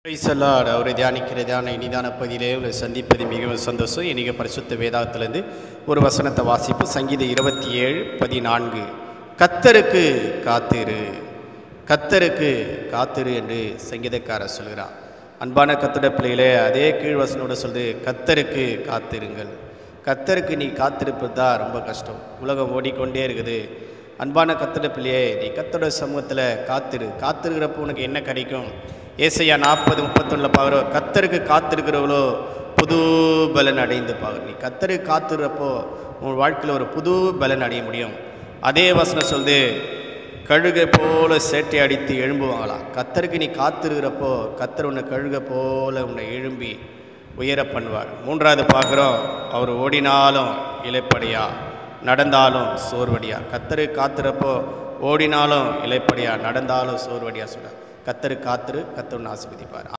பிரைசலாட் அவரை தியானிக்கிற தியான இனிதான பகுதியிலே உங்களை சந்திப்பது மிகவும் சந்தோஷம் இன்றைக்கி பரிசுத்த வேதாகத்திலேருந்து ஒரு வசனத்தை வாசிப்பு சங்கீதம் இருபத்தி ஏழு பதினான்கு கத்தருக்கு காத்திரு கத்தருக்கு காத்திரு என்று சங்கீதக்காரர் சொல்கிறார் அன்பான கத்தட பிள்ளைகளே அதே கீழ் வசனோட சொல்லுது கத்தருக்கு காத்திருங்கள் கத்தருக்கு நீ காத்திருப்பது தான் ரொம்ப கஷ்டம் உலகம் ஓடிக்கொண்டே இருக்குது அன்பான கத்தட பிள்ளையே நீ கத்தோட சமூகத்தில் காத்திரு காத்திருக்கிறப்போ உனக்கு என்ன கிடைக்கும் ஏசையா நாற்பது முப்பத்தொன்னில் பாக்குற கத்தருக்கு காத்திருக்கிறவளோ புது பலன் அடைந்து பாரு நீ கத்தருக்கு காத்திருப்போ உன் வாழ்க்கையில் ஒரு புது பலன் அடைய முடியும் அதே வசனம் சொல்லுது கழுகை போல சேட்டை அடித்து எழும்புவாங்களாம் கத்தருக்கு நீ காத்திருக்கிறப்போ கத்தர் உன்னை கழுகை போல உன்னை எழும்பி உயர பண்ணுவார் மூன்றாவது பார்க்குறோம் அவர் ஓடினாலும் இலைப்படியா நடந்தாலும் சோர்வடியா கத்தரு காத்திருப்போ ஓடினாலும் இலைப்படியா நடந்தாலும் சோர்வடியா சொல்ல கத்தரு காத்திரு கத்தர் ஆசிர்வதிப்பார்